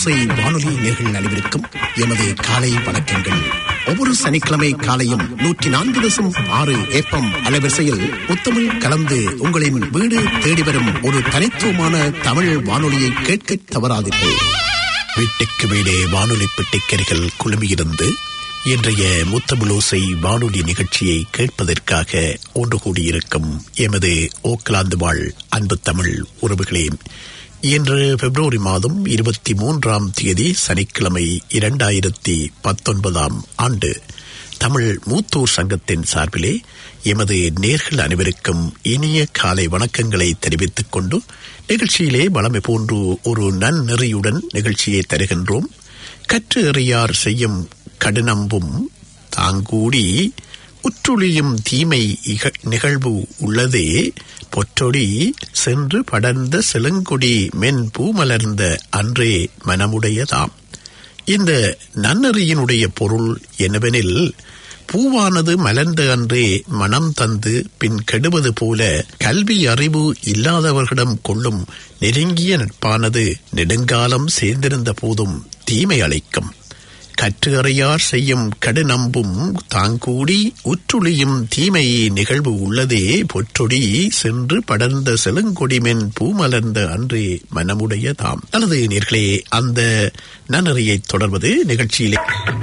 ஓசை வானொலி நேர்கள் அனைவருக்கும் எமது காலை வணக்கங்கள் ஒவ்வொரு சனிக்கிழமை காலையும் நூற்றி நான்கு தசம் ஆறு ஏப்பம் அலைவரிசையில் முத்தமிழ் கலந்து உங்களின் வீடு தேடி வரும் ஒரு தனித்துவமான தமிழ் வானொலியை கேட்க தவறாதீர்கள் வீட்டுக்கு வீடே வானொலி பெட்டிக்கரிகள் குழுமியிருந்து இன்றைய முத்தமிழோசை வானொலி நிகழ்ச்சியை கேட்பதற்காக ஒன்று கூடியிருக்கும் எமது ஓக்கலாந்து வாழ் அன்பு தமிழ் உறவுகளே இன்று பிப்ரவரி மாதம் இருபத்தி மூன்றாம் தேதி சனிக்கிழமை இரண்டாயிரத்தி பத்தொன்பதாம் ஆண்டு தமிழ் மூத்தூர் சங்கத்தின் சார்பிலே எமது நேர்கள் அனைவருக்கும் இனிய காலை வணக்கங்களை தெரிவித்துக் கொண்டு நிகழ்ச்சியிலே வளமை போன்று ஒரு நன்னெறியுடன் நிகழ்ச்சியை தருகின்றோம் கற்று எறியார் செய்யும் கடுநம்பும் தாங்கூடி உற்றுளியும் தீமை இக- நிகழ்வு உள்ளதே பொற்றொடி சென்று படர்ந்த செழுங்கொடி மென் பூமலர்ந்த அன்றே மனமுடையதாம் இந்த நன்னறியினுடைய பொருள் என்னவெனில் பூவானது மலர்ந்த அன்றே மனம் தந்து பின் கெடுவது போல கல்வி அறிவு இல்லாதவர்களிடம் கொள்ளும் நெருங்கிய நட்பானது நெடுங்காலம் சேர்ந்திருந்த போதும் தீமை அளிக்கும் கற்று அறியார் செய்யும் கடுநம்பும் தாங்கூடி உற்றுளியும் தீமை நிகழ்வு உள்ளதே பொற்றொடி சென்று படர்ந்த செழுங்கொடிமென் பூமலர்ந்த அன்றே மனமுடைய தாம் அல்லது நேர்களே அந்த நன்னறியை தொடர்வது நிகழ்ச்சியிலே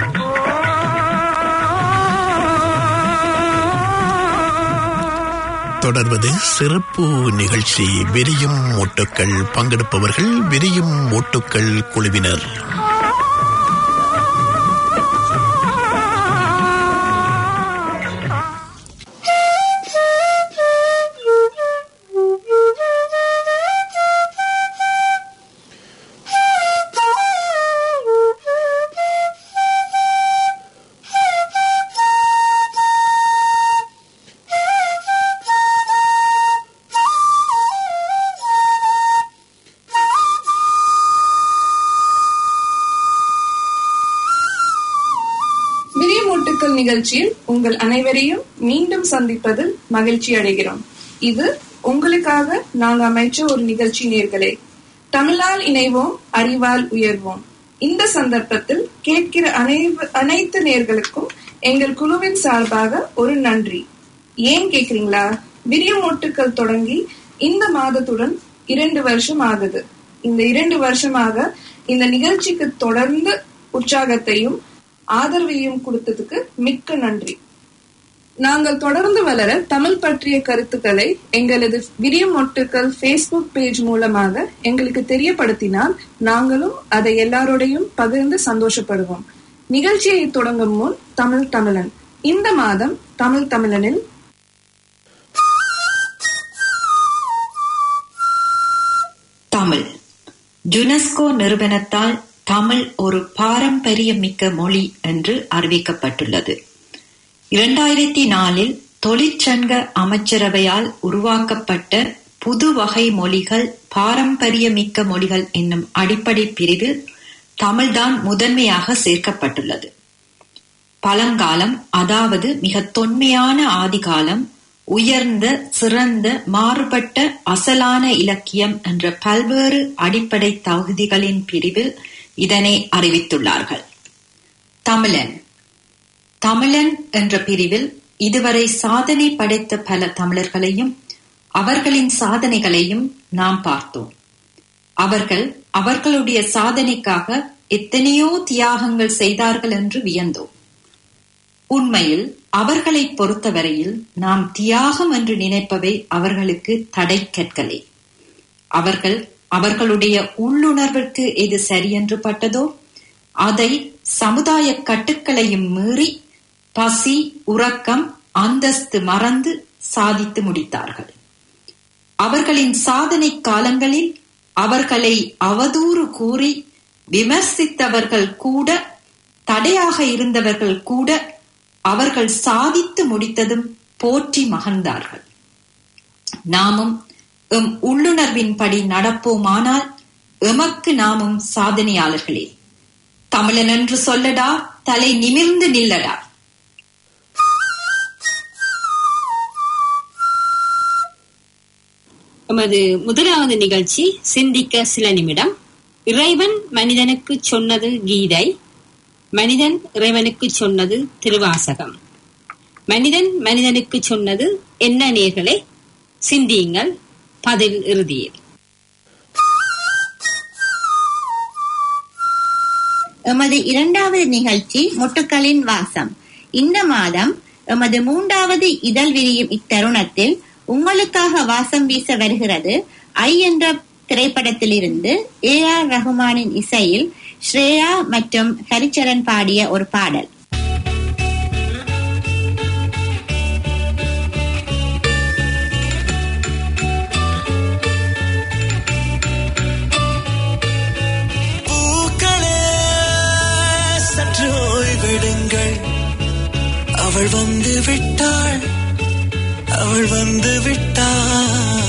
தொடர்வது சிறப்பு நிகழ்ச்சி விரியும் ஓட்டுக்கள் பங்கெடுப்பவர்கள் விரியும் ஓட்டுக்கள் குழுவினர் விரியமூட்டுக்கள் நிகழ்ச்சியில் உங்கள் அனைவரையும் மீண்டும் சந்திப்பதில் மகிழ்ச்சி அடைகிறோம் இது உங்களுக்காக நாங்கள் அமைச்ச ஒரு நிகழ்ச்சி நேர்களே தமிழால் இணைவோம் அறிவால் உயர்வோம் இந்த சந்தர்ப்பத்தில் கேட்கிற அனைவ- அனைத்து நேர்களுக்கும் எங்கள் குழுவின் சார்பாக ஒரு நன்றி ஏன் கேக்குறீங்களா விரியமூட்டுக்கள் தொடங்கி இந்த மாதத்துடன் இரண்டு வருஷம் ஆகுது இந்த இரண்டு வருஷமாக இந்த நிகழ்ச்சிக்கு தொடர்ந்து உற்சாகத்தையும் ஆதரவையும் கொடுத்ததுக்கு மிக்க நன்றி நாங்கள் தொடர்ந்து வளர தமிழ் பற்றிய கருத்துக்களை எங்களது விரியமொட்டுக்கள் ஃபேஸ்புக் பேஜ் மூலமாக எங்களுக்கு தெரியப்படுத்தினால் நாங்களும் அதை எல்லாரோடையும் பகிர்ந்து சந்தோஷப்படுவோம் நிகழ்ச்சியை தொடங்கும் முன் தமிழ் தமிழன் இந்த மாதம் தமிழ் தமிழனில் தமிழ் யுனெஸ்கோ நிறுவனத்தால் தமிழ் ஒரு பாரம்பரியமிக்க மொழி என்று அறிவிக்கப்பட்டுள்ளது இரண்டாயிரத்தி நாலில் தொழிற்சங்க அமைச்சரவையால் உருவாக்கப்பட்ட புது வகை மொழிகள் பாரம்பரியமிக்க மொழிகள் என்னும் அடிப்படை பிரிவில் தமிழ்தான் முதன்மையாக சேர்க்கப்பட்டுள்ளது பழங்காலம் அதாவது மிக தொன்மையான ஆதிகாலம் உயர்ந்த சிறந்த மாறுபட்ட அசலான இலக்கியம் என்ற பல்வேறு அடிப்படை தகுதிகளின் பிரிவில் இதனை அறிவித்துள்ளார்கள் தமிழன் தமிழன் என்ற பிரிவில் இதுவரை சாதனை படைத்த பல தமிழர்களையும் அவர்களின் சாதனைகளையும் நாம் பார்த்தோம் அவர்கள் அவர்களுடைய சாதனைக்காக எத்தனையோ தியாகங்கள் செய்தார்கள் என்று வியந்தோம் உண்மையில் அவர்களை பொறுத்தவரையில் நாம் தியாகம் என்று நினைப்பவை அவர்களுக்கு தடை கற்களே அவர்கள் அவர்களுடைய உள்ளுணர்விற்கு எது சரியென்று பட்டதோ அதை சமுதாய கட்டுக்களையும் மீறி பசி உறக்கம் அந்தஸ்து மறந்து சாதித்து முடித்தார்கள் அவர்களின் சாதனை காலங்களில் அவர்களை அவதூறு கூறி விமர்சித்தவர்கள் கூட தடையாக இருந்தவர்கள் கூட அவர்கள் சாதித்து முடித்ததும் போற்றி மகழ்ந்தார்கள் நாமும் எம் உள்ளுணர்வின்படி நடப்போமானால் எமக்கு நாமும் சாதனையாளர்களே தமிழன் என்று சொல்லடா தலை நிமிர்ந்து நில்லடா நமது முதலாவது நிகழ்ச்சி சிந்திக்க சில நிமிடம் இறைவன் மனிதனுக்கு சொன்னது கீதை மனிதன் இறைவனுக்கு சொன்னது திருவாசகம் மனிதன் மனிதனுக்கு சொன்னது என்ன நேர்களே சிந்தியுங்கள் பதில் இறுதியில் எமது இரண்டாவது நிகழ்ச்சி மொட்டுக்களின் வாசம் இந்த மாதம் எமது மூன்றாவது இதழ் விரியும் இத்தருணத்தில் உங்களுக்காக வாசம் வீச வருகிறது ஐ என்ற திரைப்படத்திலிருந்து ஏ ஆர் ரகுமானின் இசையில் ஸ்ரேயா மற்றும் ஹரிச்சரன் பாடிய ஒரு பாடல் பூக்களே சற்று ஓய்வெடுங்கள் அவள் வந்து விட்டாள் அவள் வந்து விட்டாள்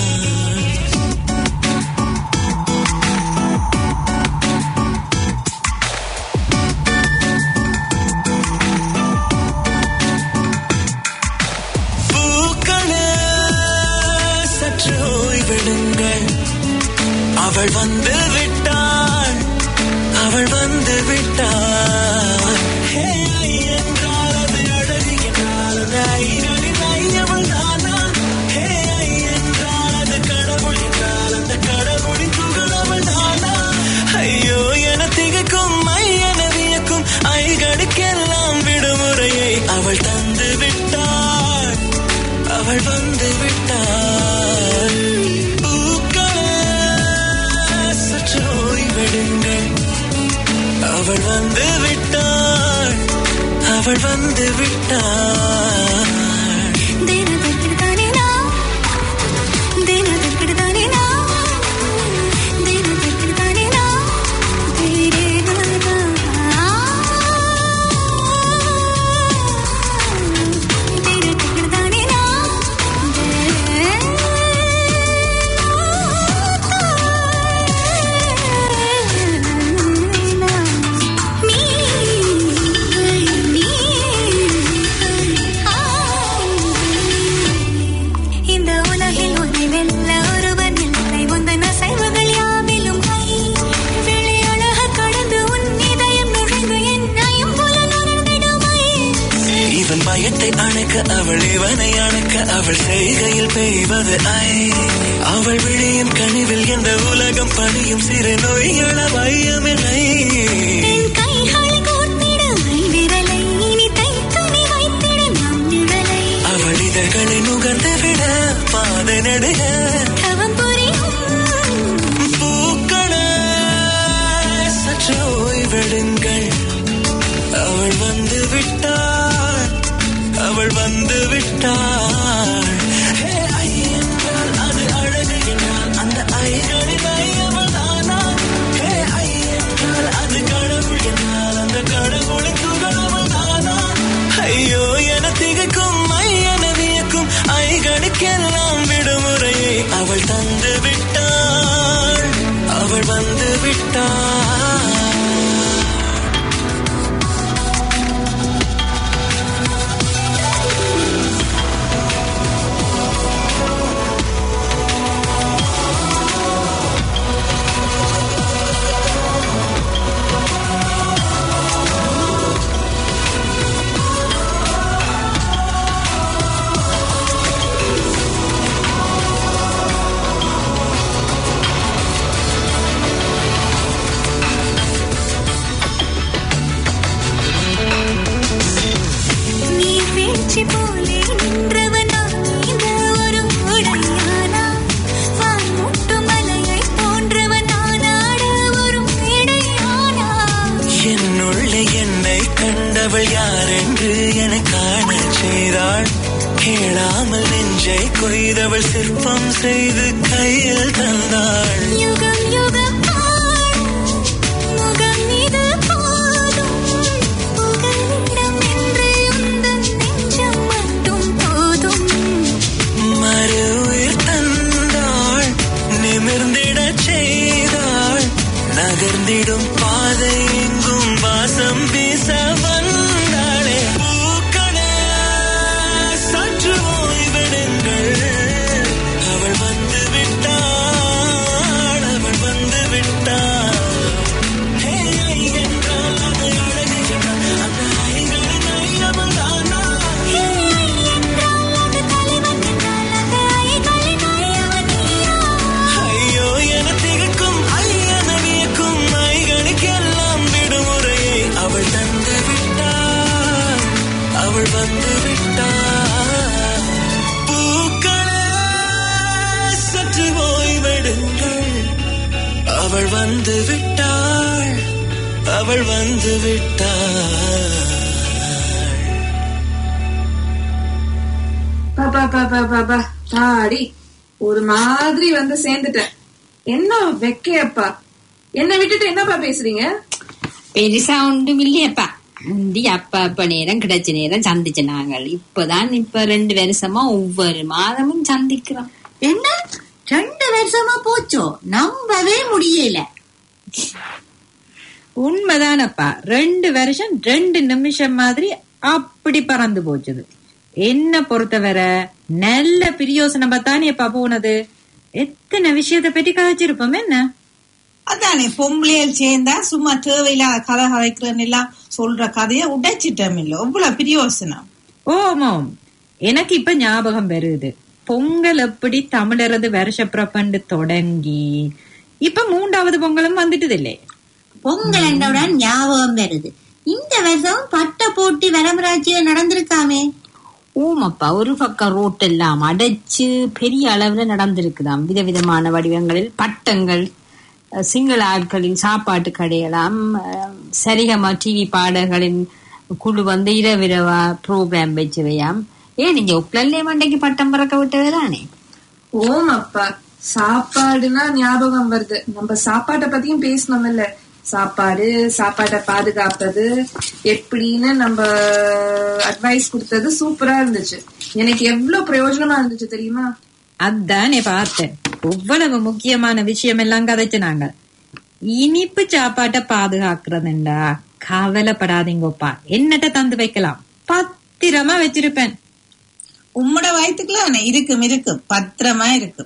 பூக்களே சற்று ஓய்வெடுங்கள் அவள் வந்து விட்டாள் அவள் வந்து விட்டாள் ஹே, ஐ என்றால் அது அழகு என்றால் அது ஐரனின் ஐ அவள் தானா? ஹே, ஐ என்றால் அது கடவுள் என்றால் அந்த கடவுளின் துகள் அவள் தானா? ஐயோ என திகைக்கும் ஐ என வியக்கும் ஐகளுக்கெல்லாம் விடுமுறையை அவள் தந்து விட்டாள் அவள் வந்து விட்டாள் பூக்களே சற்று ஓய்வெடுங்கள் அவள் வந்து விட்டாள் அவள் வந்து விட்டாள் இந்த உலகில் உன்னை வெல்ல ஒருவன் இல்லை உந்தன் அசைவுகள் யாவிலும் கை வெளியழக கடந்து உன் இதயம் நுழைந்து என்னையும் போல நுழைந்திடுமை இவன் பயத்தை அணைக்க அவள் இவனை அணைக்க அவள் செய்கையில் பெய்வது ஐ அவள் விழியின் கனிவில் எந்த உலகம் பணியும் சிறு நோய்கள வையமில்லை என் கைகளை கோர்த்திட விரலை இனி தைத்து நீ வைத்திட நம் நிழலை அவள் இதழ்களை நுகர்ந்து விட பாதை நடுக தவம் புரியும் பூக்களே சற்று ஓய்வெடுங்கள் அவள் வந்து விட்டாள் அவள் வந்து விட்டாள் ஹே, ஐ என்றால் அது அழகு என்றால் அந்த ஐகளின் ஐ அவள் தானா? ஹே, ஐ என்றால் அது கடவுள் என்றால் அந்த கடவுளின் துகள் அவள் தானா? ஐயோ என திகைக்கும் ஐ என வியக்கும் ஐகளுக்கெல்லாம் விடுமுறையை அவள் தந்து விட்டாள் அவள் வந்து விட்டாள் நீ வீழ்ச்சி போலே நின்றவனா இந்த ஒரு உடையானா வான்முட்டு மலையை போன்றவனானாட ஒரு மேடையானா என்னுள்ளே என்னை கண்டவள் யார் என்று என காணச் செய்தாள் கேளாமல் நெஞ்சை கொய்தவள் சிற்பம் செய்து கையில் தந்தாள் யுகம் யுகம் ஆளும் முகம் இது போதும் புகலிடம் என்று உந்தன் நெஞ்சம் மட்டும் போதும் மறு உயிர் தந்தாள் நிமிர்ந்திடச் செய்தாள் நகர்ந்திடும் பாதை எங்கும் வாசம் வீச வந்தாளே பூக்களே சற்று ஓய்வெடுங்கள் அவள் வந்து விட்டாள் அவள் வந்து அவள் வந்து விட்டாள் அவள் வந்து விட்டாள் பாப்பா பாப்பா பாப்பா பாடி ஒரு மாதிரி வந்து சேர்ந்துட்டேன் என்ன வெக்கையப்பா என்ன விட்டுட்டு என்னப்பா பேசுறீங்க பெருசா ஒன்றும் இல்லையப்பா முந்தி அப்ப அப்ப நேரம் கிடைச்ச நேரம் சந்திச்ச நாங்கள் இப்பதான் இப்ப ரெண்டு வருஷமா ஒவ்வொரு மாதமும் சந்திக்கிறோம் என்ன ரெண்டு வருஷமா போச்சோ நம்பவே முடியல உண்மைதானப்பா ரெண்டு வருஷம் ரெண்டு நிமிஷம் மாதிரி அப்படி பறந்து போச்சுது என்ன பொறுத்தவரை நல்ல பிரியோசனம் தானேப்பா போனது எத்தனை விஷயத்த பற்றி கதைச்சிருப்போம் என்ன அதானே பொம்பளையல் சேர்ந்தா சும்மா தேவையில்லாத கதை கதைக்கிறேன்னு எல்லாம் சொல்ற கதையை உடைச்சிட்டோம் இல்ல எவ்வளவு பிரியோசனம் ஓமோம் எனக்கு இப்ப ஞாபகம் வருது பொங்கல் எப்படி தமிழரது வருஷ பிரபண்டு தொடங்கி இப்ப மூன்றாவது பொங்கலும் வந்துட்டுது இல்லையே பொங்கல் என்றவுடன் ஞாபகம் வருது இந்த வருஷம் பட்ட போட்டி வரமராட்சியில நடந்திருக்காமே ஊமப்பா ஒரு பக்கம் ரோட் எல்லாம் அடைச்சு பெரிய அளவுல நடந்திருக்குதாம் விதவிதமான வடிவங்களில் பட்டங்கள் அஹ், சிங்கள ஆட்களின் சாப்பாட்டு கடையெல்லாம் அஹ், சரிகமா டிவி பாடல்களின் குழு வந்து இரவிரவா ப்ரோக்ராம் வச்சுவையாம் ஏன் நீங்க உக்லல்லே மண்டைக்கு பட்டம் பறக்க விட்டதுதானே ஓம் அப்பா சாப்பாடுனா ஞாபகம் வருது நம்ம சாப்பாட்டை பத்தியும் பேசணும் இல்ல சாப்பாடு சாப்பாட்டை பாதுகாப்பது எப்படின்னு நம்ம அட்வைஸ் கொடுத்தது சூப்பரா இருந்துச்சு எனக்கு எவ்வளவு பிரயோஜனமா இருந்துச்சு தெரியுமா அதானே பார்த்தேன் எவ்வளவு முக்கியமான விஷயம் எல்லாம் கதைச்சு நாங்க இனிப்பு சாப்பாட்டை பாதுகாக்கிறதுண்டா கவலைப்படாதீங்கப்பா என்னட்ட தந்து வைக்கலாம் பத்திரமா வச்சிருப்பேன் உம்மோட வயிற்றுக்குள்ள இருக்கும் இருக்கும் பத்திரமா இருக்கும்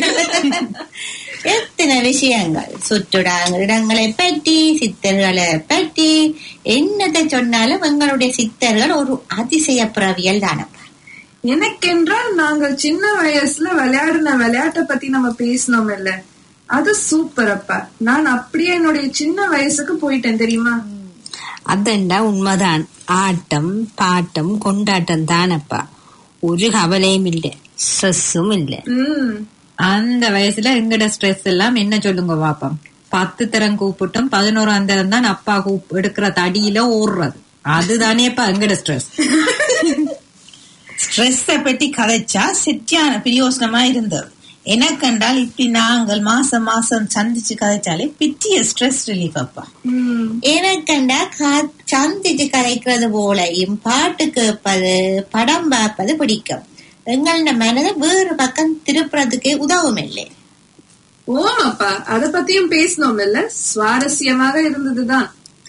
எத்தனை விஷயங்கள் சுற்றுடாங்க இடங்களை பற்றி சித்தர்களை பற்றி என்னத்தை சொன்னாலும் எங்களுடைய சித்தர்கள் ஒரு அதிசய பிறவியல் தானப்பா எனக்கென்றால் நாங்கள் சின்ன வயசுல விளையாடின விளையாட்டை பத்தி நம்ம பேசினோம் இல்ல அது சூப்பர் அப்பா நான் அப்படியே என்னுடைய சின்ன வயசுக்கு போயிட்டேன் தெரியுமா அதண்டா உண்மைதான் ஆட்டம் பாட்டம் கொண்டாட்டம் தானப்பா ஒரு கவலையும் இல்லை ஸ்ட்ரெஸ்ஸும் இல்லை உம் அந்த வயசுல எங்கட ஸ்ட்ரெஸ் எல்லாம் என்ன சொல்லுங்க பாப்போம் பத்து தரம் கூப்பிட்டும் பதினோராம் தரம் தான் அப்பா கூப் எடுக்கிற தடியில ஓடுறது அதுதானேப்பா எங்கட ஸ்ட்ரெஸ் ஸ்ட்ரெஸ்ஸ பற்றி கதைச்சா செட்டியான பிரியோசனமா இருந்தது எனக்கென்றால் இப்படி நாங்கள் மாசம் மாசம் சந்திச்சு கதைச்சாலே பிட்டிய ஸ்ட்ரெஸ் ரிலீஃப் அப்பா உம் எனக்கண்டா கா- சந்திச்சு கதைக்கிறது போலையும் பாட்டு கேட்பது படம் பார்ப்பது பிடிக்கும் எங்களோட மனதை வேறு பக்கம் திருப்புறதுக்கு உதவும் இல்லை ஓம் அப்பா அத பத்தியும் பேசினோம் இல்ல சுவாரஸ்யமாக இருந்ததுதான்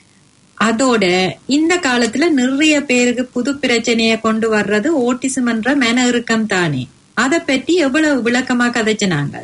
அதோட இந்த காலத்துல நிறைய பேருக்கு புது பிரச்சனைய கொண்டு வர்றது ஓட்டிசம் என்ற மன இறுக்கம் தானே அத பற்றி எவ்வளவு விளக்கமா கதைச்சு நாங்கள்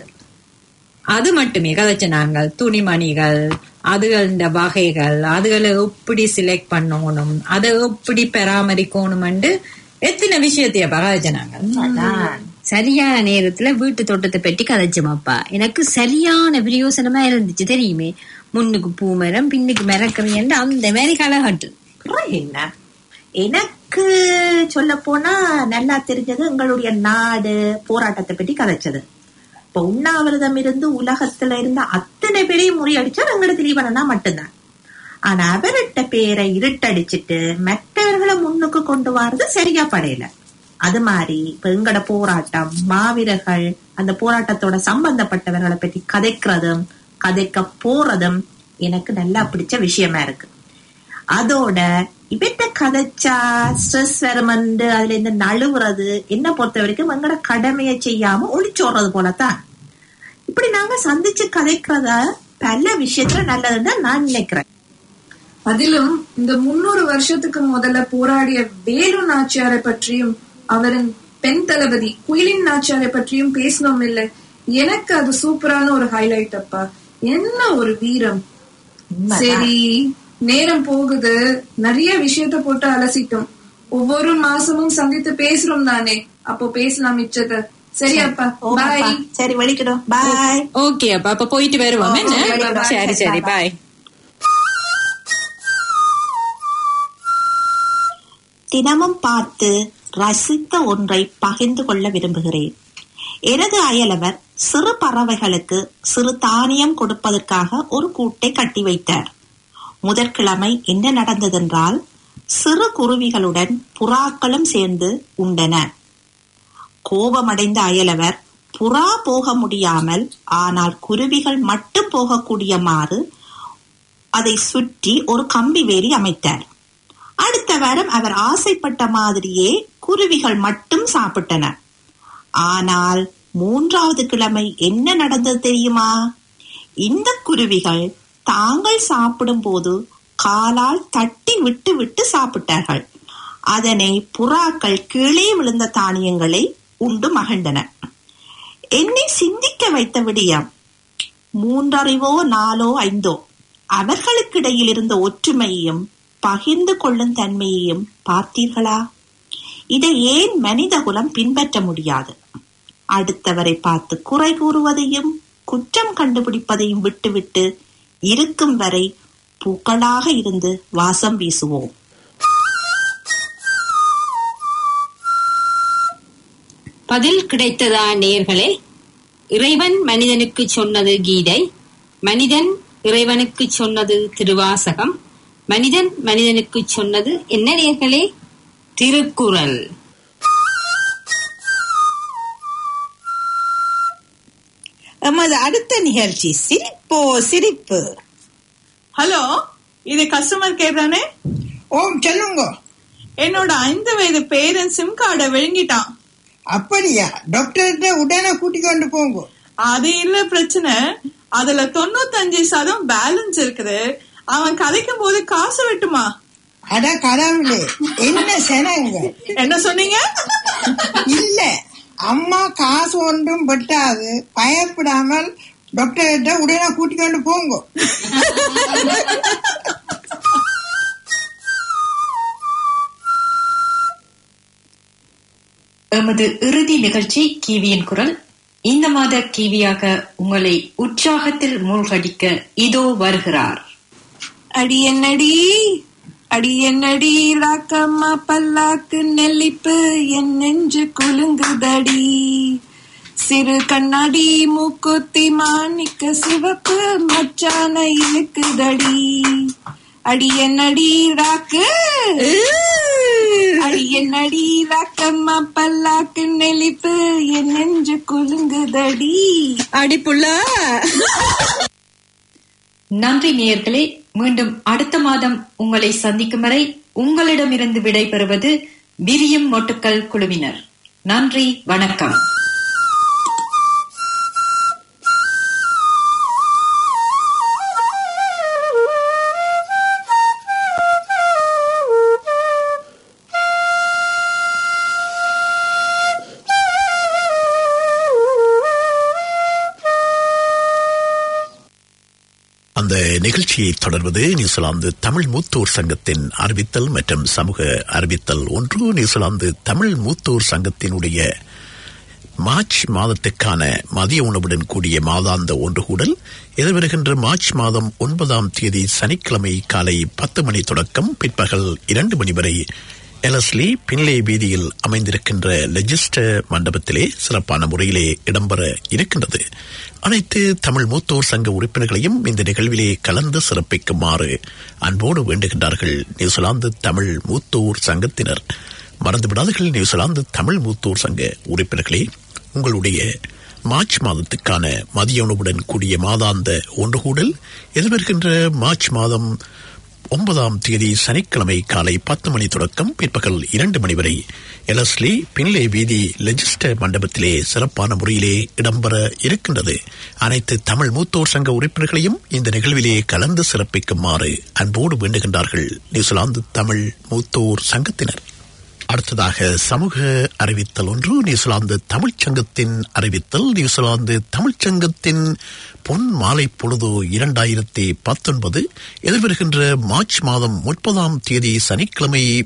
அது மட்டுமே கதைச்சு நாங்கள் துணிமணிகள் அதுகள வகைகள் அதுகளை எப்படி செலக்ட் பண்ணணும் அதை எப்படி பராமரிக்கணும்னு எத்தனை விஷயத்தைய கதைச்சு நாங்கள் சரியான நேரத்துல வீட்டு தோட்டத்தை பற்றி கதைச்சோமப்பா எனக்கு சரியான பிரயோசனமா இருந்துச்சு தெரியுமே முன்னுக்கு பூ மரம் பின்னுக்கு மரக்கறியண்டு அந்த மாதிரி கலகட்டு அப்புறம் என்ன எனக்கு சொல்ல போனா நல்லா தெரிஞ்சது எங்களுடைய நாடு போராட்டத்தை பற்றி கதைச்சது இப்ப உண்ணாவிரதம் இருந்து உலகத்துல இருந்த அத்தனை பேரையும் முறியடிச்சா எங்கட திலீபனா மட்டும்தான் ஆனா அவர்கிட்ட பேரை இருட்டடிச்சிட்டு மற்றவர்களை முன்னுக்கு கொண்டு வர்றது சரியா படையல அது மாதிரி இப்ப எங்கட போராட்டம் மாவீரர்கள் அந்த போராட்டத்தோட சம்பந்தப்பட்டவர்களை பற்றி கதைக்கிறதும் கதைக்க போறதும் எனக்கு நல்லா பிடிச்ச விஷயமா இருக்கு அதோட இவற்ற கதைச்சா ஸ்ட்ரெஸ் வருமண்டு அதுல இருந்து நழுவுறது என்ன பொறுத்த வரைக்கும் எங்களோட கடமையை செய்யாம ஒளிச்சோடுறது போலத்தான் இப்படி நாங்க சந்திச்சு கதைக்கிறத பல விஷயத்துல நல்லதுன்னு தான் நான் நினைக்கிறேன் அதிலும் இந்த முன்னூறு வருஷத்துக்கு முதல்ல போராடிய வேலு நாச்சியாரை பற்றியும் அவரின் பெண் தளபதி குயிலின் நாச்சியாரை பற்றியும் பேசணும் இல்ல எனக்கு அது சூப்பரான ஒரு ஹைலைட் அப்பா என்ன ஒரு வீரம் சரி நேரம் போகுது நிறைய விஷயத்த போட்டு அலசிட்டோம் ஒவ்வொரு மாசமும் சந்தித்து பேசுறோம் தானே அப்போ பேசலாம் மிச்சத்தை சரி அப்பா பாய் ஓகேப்பா. சரி வெளிக்கிடும் பாய் ஓகே அப்ப அப்ப போயிட்டு வருவோம் என்ன சரி சரி பாய் தினமும் பார்த்து ரசித்த ஒன்றை பகிர்ந்து கொள்ள விரும்புகிறேன் எனது அயலவர் சிறு பறவைகளுக்கு சிறு தானியம் கொடுப்பதற்காக ஒரு கூட்டை கட்டி வைத்தார் முதற்கிழமை என்ன நடந்ததென்றால் சிறு குருவிகளுடன் புறாக்களும் சேர்ந்து உண்டன கோபமடைந்த அயலவர் புறா போக முடியாமல் ஆனால் குருவிகள் மட்டும் போகக்கூடியமாறு அதை சுற்றி ஒரு கம்பி வேலி அமைத்தார் அடுத்த வாரம் அவர் ஆசைப்பட்ட மாதிரியே குருவிகள் மட்டும் சாப்பிட்டன ஆனால் மூன்றாவது கிழமை என்ன நடந்தது தெரியுமா இந்த குருவிகள் தாங்கள் சாப்பிடும் போது காலால் தட்டி விட்டு விட்டு சாப்பிட்டார்கள் அதனை புறாக்கள் கீழே விழுந்த தானியங்களை உண்டு மகிழ்ந்தன என்னை சிந்திக்க வைத்த விடியம் மூன்றறிவோ நாலோ ஐந்தோ அவர்களுக்கிடையில் இருந்த ஒற்றுமையையும் பகிர்ந்து கொள்ளும் தன்மையையும் பார்த்தீர்களா இதை ஏன் மனித குலம் பின்பற்ற முடியாது அடுத்தவரை பார்த்து குறை கூறுவதையும் குற்றம் கண்டுபிடிப்பதையும் விட்டுவிட்டு இருக்கும் வரை பூக்களாக இருந்து வாசம் வீசுவோம் பதில் கிடைத்ததா நேர்களே இறைவன் மனிதனுக்கு சொன்னது கீதை மனிதன் இறைவனுக்கு சொன்னது திருவாசகம் மனிதன் மனிதனுக்கு சொன்னது என்ன நேர்களே திருக்குறள் எமது அடுத்த நிகழ்ச்சி சிரிப்போ சிரிப்பு ஹலோ இது கஸ்டமர் கேர் தானே ஓம் சொல்லுங்க என்னோட ஐந்து வயது பேரன் சிம் கார்டை விழுங்கிட்டான் அப்படியா டாக்டர்கிட்ட உடனே கூட்டி கொண்டு போங்க அது இல்ல பிரச்சனை அதுல தொண்ணூத்தஞ்சு சதம் பேலன்ஸ் இருக்குது அவன் கதைக்கும் போது காசு வெட்டுமா அட கடவுளே என்ன செனங்க என்ன சொன்னீங்க இல்ல அம்மா காசு ஒன்றும் வெட்டாது பயப்படாமல் டாக்டர்கிட்ட உடனே கூட்டி கொண்டு போங்க எமது இறுதி நிகழ்ச்சி கிவியின் குரல் இந்த மாத கிவியாக உங்களை உற்சாகத்தில் மூழ்கடிக்க இதோ வருகிறார் அடி என்னடி அடி என்னடி ராக்கம்மா பல்லாக்கு நெல்லிப்பு என் நெஞ்சு குலுங்குதடி சிறு கண்ணாடி மூக்குத்தி மாணிக்க சிவப்பு மச்சான இழுக்குதடி அடி என்னடி ராக்கு அடி என்னடி ராக்கம்மா பல்லாக்கு நெல்லிப்பு என் நெஞ்சு குலுங்குதடி அடிப்புள்ள நன்றி நேயர்களே மீண்டும் அடுத்த மாதம் உங்களை சந்திக்கும் வரை உங்களிடமிருந்து விடைபெறுவது விரியும் மொட்டுக்கள் குழுவினர் நன்றி வணக்கம் அந்த நிகழ்ச்சியை தொடர்வது நியூசிலாந்து தமிழ் மூத்தோர் சங்கத்தின் அறிவித்தல் மற்றும் சமூக அறிவித்தல் ஒன்று நியூசிலாந்து தமிழ் மூத்தோர் சங்கத்தினுடைய மார்ச் மாதத்துக்கான மதிய உணவுடன் கூடிய மாதாந்த ஒன்று கூடல் எதிர்வருகின்ற மார்ச் மாதம் ஒன்பதாம் தேதி சனிக்கிழமை காலை பத்து மணி தொடக்கம் பிற்பகல் இரண்டு மணி வரை எலஸ்லி பின்லே வீதியில் அமைந்திருக்கின்ற லெஜிஸ்டர் மண்டபத்திலே சிறப்பான முறையிலே இடம்பெற இருக்கின்றது அனைத்து தமிழ் மூத்தோர் சங்க உறுப்பினர்களையும் இந்த நிகழ்விலே கலந்து சிறப்பிக்குமாறு அன்போடு வேண்டுகின்றார்கள் நியூசிலாந்து தமிழ் மூத்தோர் சங்கத்தினர் மறந்துவிடாதீர்கள் நியூசிலாந்து தமிழ் மூத்தோர் சங்க உறுப்பினர்களே உங்களுடைய மார்ச் மாதத்துக்கான மதிய உணவுடன் கூடிய மாதாந்த ஒன்று கூடல் எதிர்வருகின்ற மார்ச் மாதம் ஒன்பதாம் தேதி சனிக்கிழமை காலை பத்து மணி தொடக்கம் பிற்பகல் இரண்டு மணி வரை எலஸ்லி பின்லே வீதி லெஜிஸ்டர் மண்டபத்திலே சிறப்பான முறையிலே இடம்பெற இருக்கின்றது அனைத்து தமிழ் மூத்தோர் சங்க உறுப்பினர்களையும் இந்த நிகழ்விலே கலந்து சிறப்பிக்குமாறு அன்போடு வேண்டுகின்றார்கள் நியூசிலாந்து தமிழ் மூத்தோர் சங்கத்தினர் அடுத்ததாக சமூக அறிவித்தல் ஒன்று நியூசிலாந்து தமிழ்ச் சங்கத்தின் அறிவித்தல் நியூசிலாந்து தமிழ்ச் சங்கத்தின் பொன் மாலை பொழுது இரண்டாயிரத்தி பத்தொன்பது எதிர்வருகின்ற மார்ச் மாதம் முப்பதாம் தேதி சனிக்கிழமை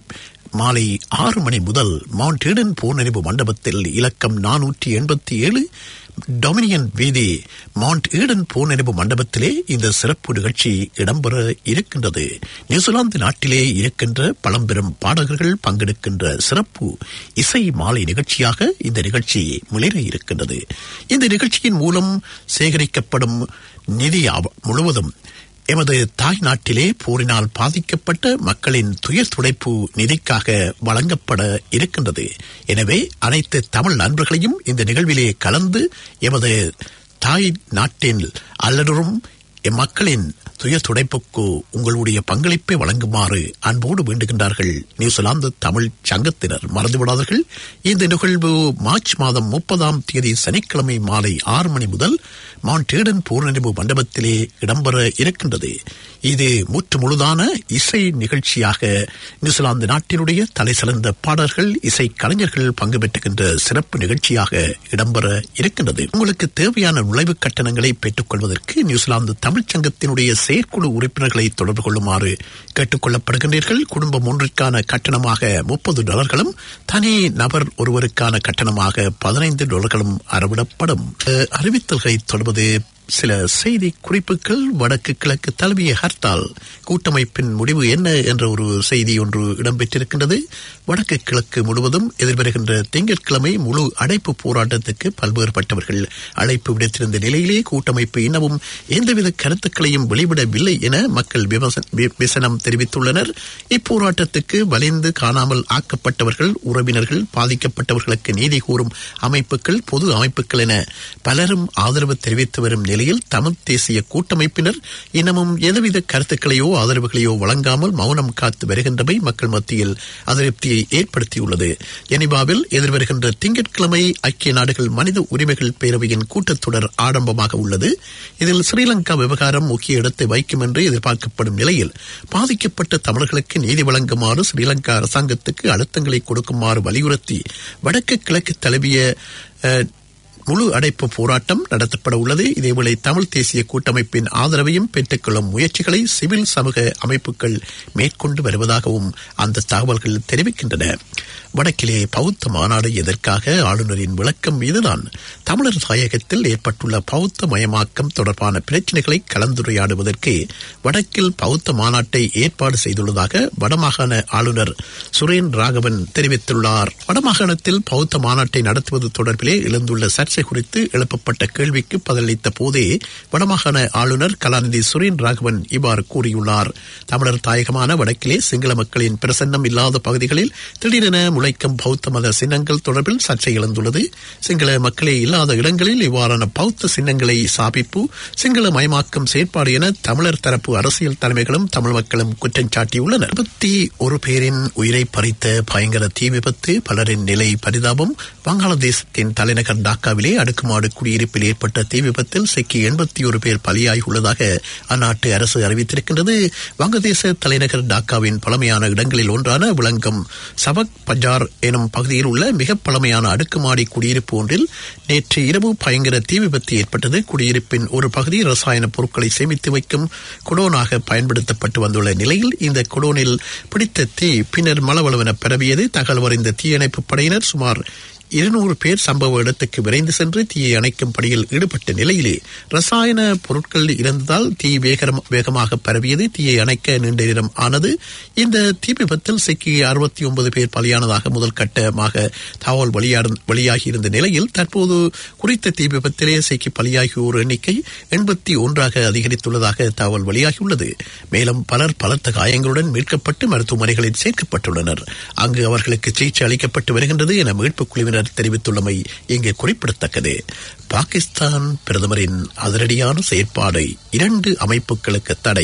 மாலை ஆறு மணி முதல் மவுண்ட் ஈடன் போர்நினைவு மண்டபத்தில் இலக்கம் நானூற்றி எண்பத்தி ஏழு டொமினியன் வீதி மவுண்ட் ஈடன் போர்நினைவு மண்டபத்திலே இந்த சிறப்பு நிகழ்ச்சி இடம்பெற இருக்கின்றது நியூசிலாந்து நாட்டிலே இருக்கின்ற பழம்பெரும் பாடகர்கள் பங்கெடுக்கின்ற சிறப்பு இசை மாலை நிகழ்ச்சியாக இந்த நிகழ்ச்சி மிளிர இருக்கின்றது இந்த நிகழ்ச்சியின் மூலம் சேகரிக்கப்படும் நிதி ஆவ- முழுவதும் எமது தாய் நாட்டிலே போரினால் பாதிக்கப்பட்ட மக்களின் துயர் துடைப்பு நிதிக்காக வழங்கப்பட இருக்கின்றது எனவே அனைத்து தமிழ் நண்பர்களையும் இந்த நிகழ்விலே கலந்து எமது தாய் நாட்டின் அல்லடரும் எம்மக்களின் துயர் துடைப்புக்கு உங்களுடைய பங்களிப்பை வழங்குமாறு அன்போடு வேண்டுகின்றார்கள் நியூசிலாந்து தமிழ் சங்கத்தினர் மறந்துவிடாதீர்கள் இந்த நிகழ்வு மார்ச் மாதம் முப்பதாம் தேதி சனிக்கிழமை மாலை ஆறு மணி முதல் மவுண்ட் ஈடன் பூர்ணநினைவு மண்டபத்திலே இடம்பெற இருக்கின்றது இது முற்று முழுதான இசை நிகழ்ச்சியாக நியூசிலாந்து நாட்டினுடைய தலை சிறந்த பாடல்கள் இசை கலைஞர்கள் பங்கு பெற்றுகின்ற சிறப்பு நிகழ்ச்சியாக இடம்பெற இருக்கின்றது உங்களுக்கு தேவையான நுழைவுக் கட்டணங்களை பெற்றுக் கொள்வதற்கு நியூசிலாந்து தமிழ்ச் சங்கத்தினுடைய செயற்குழு உறுப்பினர்களை தொடர்பு கொள்ளுமாறு கேட்டுக் கொள்ளப்படுகின்றீர்கள் குடும்பம் ஒன்றிற்கான கட்டணமாக முப்பது டாலர்களும் தனி நபர் ஒருவருக்கான கட்டணமாக பதினைந்து டாலர்களும் அறவிடப்படும் அஹ், அறிவித்தல்களை தொடர்வது சில செய்தி குறிப்புகள் வடக்கு கிழக்கு தலைமைய ஹர்த்தால் கூட்டமைப்பின் முடிவு என்ன என்ற ஒரு செய்தி ஒன்று இடம்பெற்றிருக்கின்றது வடக்கு கிழக்கு முழுவதும் எதிர்வருகின்ற திங்கட்கிழமை முழு அடைப்பு போராட்டத்துக்கு பல்வேறுபட்டவர்கள் அழைப்பு விடுத்திருந்த நிலையிலே கூட்டமைப்பு இன்னமும் எந்தவித கருத்துக்களையும் வெளிவிடவில்லை என மக்கள் விமர்ச- வி- விசனம் தெரிவித்துள்ளனர் இப்போராட்டத்துக்கு வலிந்து காணாமல் ஆக்கப்பட்டவர்கள் உறவினர்கள் பாதிக்கப்பட்டவர்களுக்கு நீதி கூறும் அமைப்புகள் பொது அமைப்புகள் என பலரும் ஆதரவு தெரிவித்து வரும் நிலையில் தமிழ் தேசிய கூட்டமைப்பினர் இன்னமும் எந்தவித கருத்துக்களையோ ஆதரவுகளையோ வழங்காமல் மௌனம் காத்து வருகின்றமை மக்கள் மத்தியில் அதிருப்தியை ஏற்படுத்தியுள்ளது ஜெனிவாவில் எதிர்வருகின்ற திங்கட்கிழமை ஐக்கிய நாடுகள் மனித உரிமைகள் பேரவையின் கூட்டத்தொடர் ஆடம்பமாக உள்ளது இதில் ஸ்ரீலங்கா விவகாரம் முக்கிய இடத்தை வைக்கும் என்று எதிர்பார்க்கப்படும் நிலையில் பாதிக்கப்பட்ட தமிழர்களுக்கு நீதி வழங்குமாறு ஸ்ரீலங்கா அரசாங்கத்துக்கு அழுத்தங்களை கொடுக்குமாறு வலியுறுத்தி வடக்கு கிழக்கு தழுவிய அஹ், முழு அடைப்பு போராட்டம் நடத்தப்பட உள்ளது இதேவேளை தமிழ் தேசிய கூட்டமைப்பின் ஆதரவையும் பெற்றுக்கொள்ளும் முயற்சிகளை சிவில் சமூக அமைப்புகள் மேற்கொண்டு வருவதாகவும் அந்த தகவல்கள் தெரிவிக்கின்றன வடக்கிலே பௌத்த மாநாடு எதற்காக ஆளுநரின் விளக்கம் இதுதான் தமிழர் தாயகத்தில் ஏற்பட்டுள்ள பௌத்த மயமாக்கம் தொடர்பான பிரச்சினைகளை கலந்துரையாடுவதற்கு வடக்கில் பௌத்த மாநாட்டை ஏற்பாடு செய்துள்ளதாக வடமாகாண ஆளுநர் சுரேன் ராகவன் தெரிவித்துள்ளார் வடமாகாணத்தில் பௌத்த மாநாட்டை நடத்துவது தொடர்பிலே எழுந்துள்ள சர்ச்சை குறித்து எழுப்பப்பட்ட கேள்விக்கு பதிலளித்த போதே வடமாகாண ஆளுநர் கலாநிதி சுரேன் ராகவன் இவ்வாறு கூறியுள்ளார் தமிழர் தாயகமான வடக்கிலே சிங்கள மக்களின் பிரசன்னம் இல்லாத பகுதிகளில் திடீரென முளைக்கும் பௌத்த மத சின்னங்கள் தொடர்பில் சர்ச்சை எழுந்துள்ளது சிங்கள மக்களே இல்லாத இடங்களில் இவ்வாறான பௌத்த சின்னங்களை சாபிப்பு சிங்கள மயமாக்கம் செயற்பாடு என தமிழர் தரப்பு அரசியல் தலைமைகளும் தமிழ் மக்களும் குற்றம் சாட்டியுள்ளனர் இருபத்தி ஒரு பேரின் உயிரை பறித்த பயங்கர தீ விபத்து பலரின் நிலை பரிதாபம் வங்காளதேசத்தின் தலைநகர் டாக்காவிலே அடுக்குமாடு குடியிருப்பில் ஏற்பட்ட தீ விபத்தில் சிக்கி எண்பத்தி ஒரு பேர் பலியாகியுள்ளதாக அந்நாட்டு அரசு அறிவித்திருக்கின்றது வங்கதேச தலைநகர் டாக்காவின் பழமையான இடங்களில் ஒன்றான விளங்கம் சபக் பஜார் எனும் பகுதியில் உள்ள மிக பழமையான அடுக்குமாடி குடியிருப்பு ஒன்றில் நேற்று இரவு பயங்கர தீ விபத்து ஏற்பட்டது குடியிருப்பின் ஒரு பகுதி ரசாயன பொருட்களை சேமித்து வைக்கும் குடோனாக பயன்படுத்தப்பட்டு வந்துள்ள நிலையில் இந்த குடோனில் பிடித்த தீ பின்னர் மளவளவென பரவியது தகவல் அறிந்த தீயணைப்பு படையினர் சுமார் இருநூறு பேர் சம்பவ இடத்துக்கு விரைந்து சென்று தீயை அணைக்கும் பணியில் ஈடுபட்ட நிலையிலே ரசாயன பொருட்கள் இருந்ததால் தீ வேகரம் வேகமாக பரவியது தீயை அணைக்க நீண்ட நேரம் ஆனது இந்த தீ விபத்தில் சிக்கி அறுபத்தி ஒன்பது பேர் பலியானதாக முதல் கட்டமாக தகவல் வெளியாடு வெளியாகி இருந்த நிலையில் தற்போது குறித்த தீ விபத்திலே சிக்கி பலியாகியோர் எண்ணிக்கை எண்பத்தி ஒன்றாக அதிகரித்துள்ளதாக தகவல் வெளியாகியுள்ளது மேலும் பலர் பலத்த காயங்களுடன் மீட்கப்பட்டு மருத்துவமனைகளில் சேர்க்கப்பட்டுள்ளனர் அங்கு அவர்களுக்கு சிகிச்சை அளிக்கப்பட்டு வருகின்றது என மீட்புக் குழுவினர் தெரிவித்துள்ளமை இங்கே குறிப்பிடத்தக்கது பாகிஸ்தான் பிரதமரின் அதிரடியான செயற்பாடை இரண்டு அமைப்புகளுக்கு தடை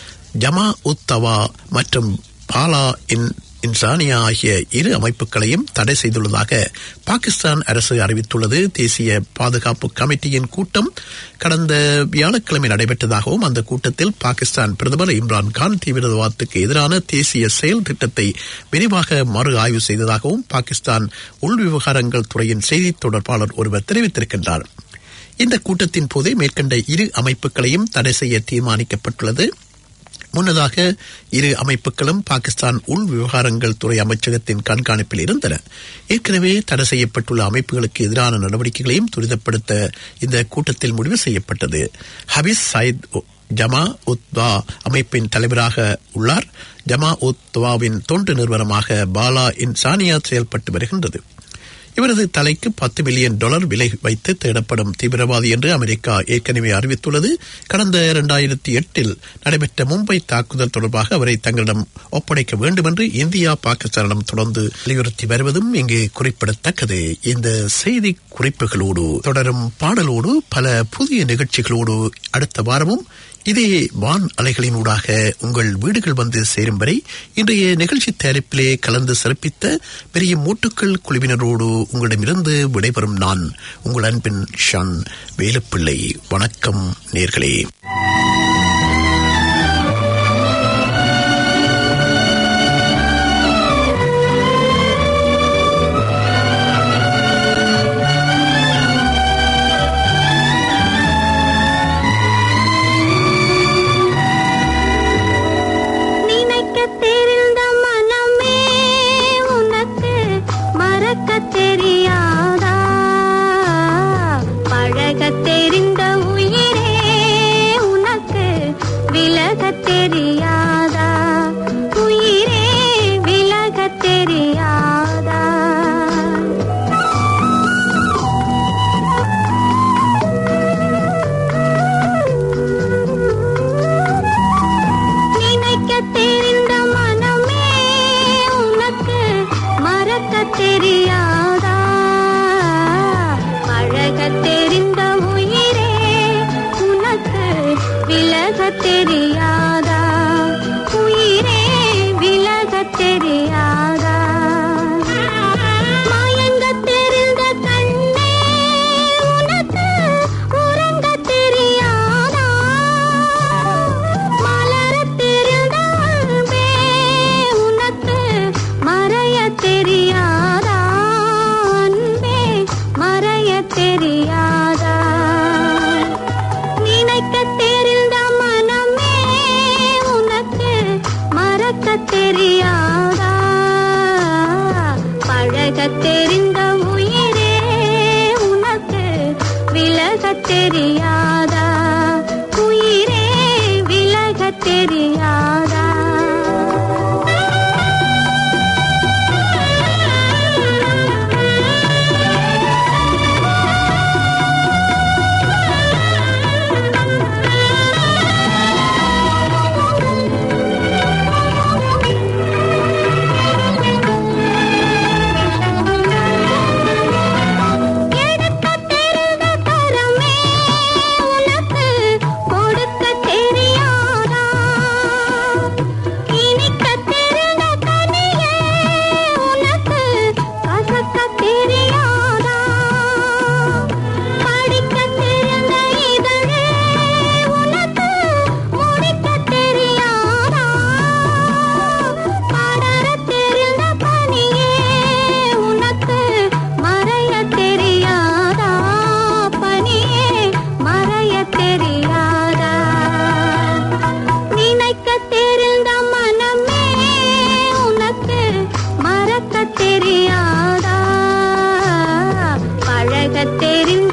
ஜமா உத் தவா மற்றும் பாலா இன் இன்சானியா ஆகிய இரு அமைப்புகளையும் தடை செய்துள்ளதாக பாகிஸ்தான் அரசு அறிவித்துள்ளது தேசிய பாதுகாப்பு கமிட்டியின் கூட்டம் கடந்த வியாழக்கிழமை நடைபெற்றதாகவும் அந்த கூட்டத்தில் பாகிஸ்தான் பிரதமர் இம்ரான் கான் தீவிரவாதத்துக்கு எதிரான தேசிய செயல் திட்டத்தை விரிவாக மறு ஆய்வு செய்ததாகவும் பாகிஸ்தான் உள் விவகாரங்கள் துறையின் செய்தி தொடர்பாளர் ஒருவர் தெரிவித்திருக்கின்றார் இந்த கூட்டத்தின் போதே மேற்கண்ட இரு அமைப்புகளையும் தடை செய்ய தீர்மானிக்கப்பட்டுள்ளது முன்னதாக இரு அமைப்புகளும் பாகிஸ்தான் உள் விவகாரங்கள் துறை அமைச்சகத்தின் கண்காணிப்பில் இருந்தன ஏற்கனவே தடை செய்யப்பட்டுள்ள அமைப்புகளுக்கு எதிரான நடவடிக்கைகளையும் துரிதப்படுத்த இந்த கூட்டத்தில் முடிவு செய்யப்பட்டது ஹபீஸ் சயித் ஜமா உத்வா அமைப்பின் தலைவராக உள்ளார் ஜமா உத்வாவின் தொண்டு நிறுவனமாக பாலா இன்சானியா செயல்பட்டு வருகின்றது இவரது தலைக்கு பத்து மில்லியன் டாலர் விலை வைத்து தேடப்படும் தீவிரவாதி என்று அமெரிக்கா ஏற்கனவே அறிவித்துள்ளது கடந்த இரண்டாயிரத்தி எட்டில் நடைபெற்ற மும்பை தாக்குதல் தொடர்பாக அவரை தங்களிடம் ஒப்படைக்க வேண்டும் என்று இந்தியா பாகிஸ்தானிடம் தொடர்ந்து வலியுறுத்தி வருவதும் இங்கு குறிப்பிடத்தக்கது இந்த செய்தி குறிப்புகளோடு தொடரும் பாடலோடு பல புதிய நிகழ்ச்சிகளோடு அடுத்த வாரமும் இதே வான் அலைகளினூடாக உங்கள் வீடுகள் வந்து சேரும் வரை இன்றைய நிகழ்ச்சி தயாரிப்பிலே கலந்து சிறப்பித்த பெரிய மூட்டுக்கள் குழுவினரோடு உங்களிடமிருந்து விடைபெறும் நான் உங்கள் அன்பின் ஷான் வேலுப்பிள்ளை வணக்கம் நேர்களே நினைக்க தெரிந்த மனமே உனக்கு மறக்க தெரியாதா பழக தெரிந்த உயிரே உனக்கு விலக தெரியாதா உயிரே விலக தெரியாதா நினைக்க தெரிந்த மனமே உனக்கு மறக்க தெரியாதா பழக தெரிந்த உயிரே உனக்கு விலக தெரியாதா உயிரே விலக தெரியாதா மயங்க தெரிந்த கண்ணே உனக்கு உறங்க தெரியாதா மலரத் தெரிந்த அன்பே உனக்கு மறையத் தெரியாதா அன்பே மறையத் தெரியாதா நினைக்கத் தெரிந்த மனமே உனக்கு மறக்கத் தெரியாதா பழகத் தெரிந்த உயிரே உனக்கு விலகத் தெரியாதா உயிரே விலகத் தெரியாதா எடுக்கத் தெரிந்த கரமே உனக்கு கொடுக்கத் தெரியாதா இனிக்கத் தெரிந்த கனியே உனக்கு கசக்கத் தெரியாதா படிக்கத் தெரிந்த இதழே உனக்கு முடிக்கத் தெரியாதா படரத் தெரிந்த பனியே உனக்கு மறையத் தெரியாதா பனியே மறையத் தெரியாதா நினைக்கத் தெரிந்த மனமே உனக்கு மறக்கத் தெரியாதா பழகத் தெரிந்த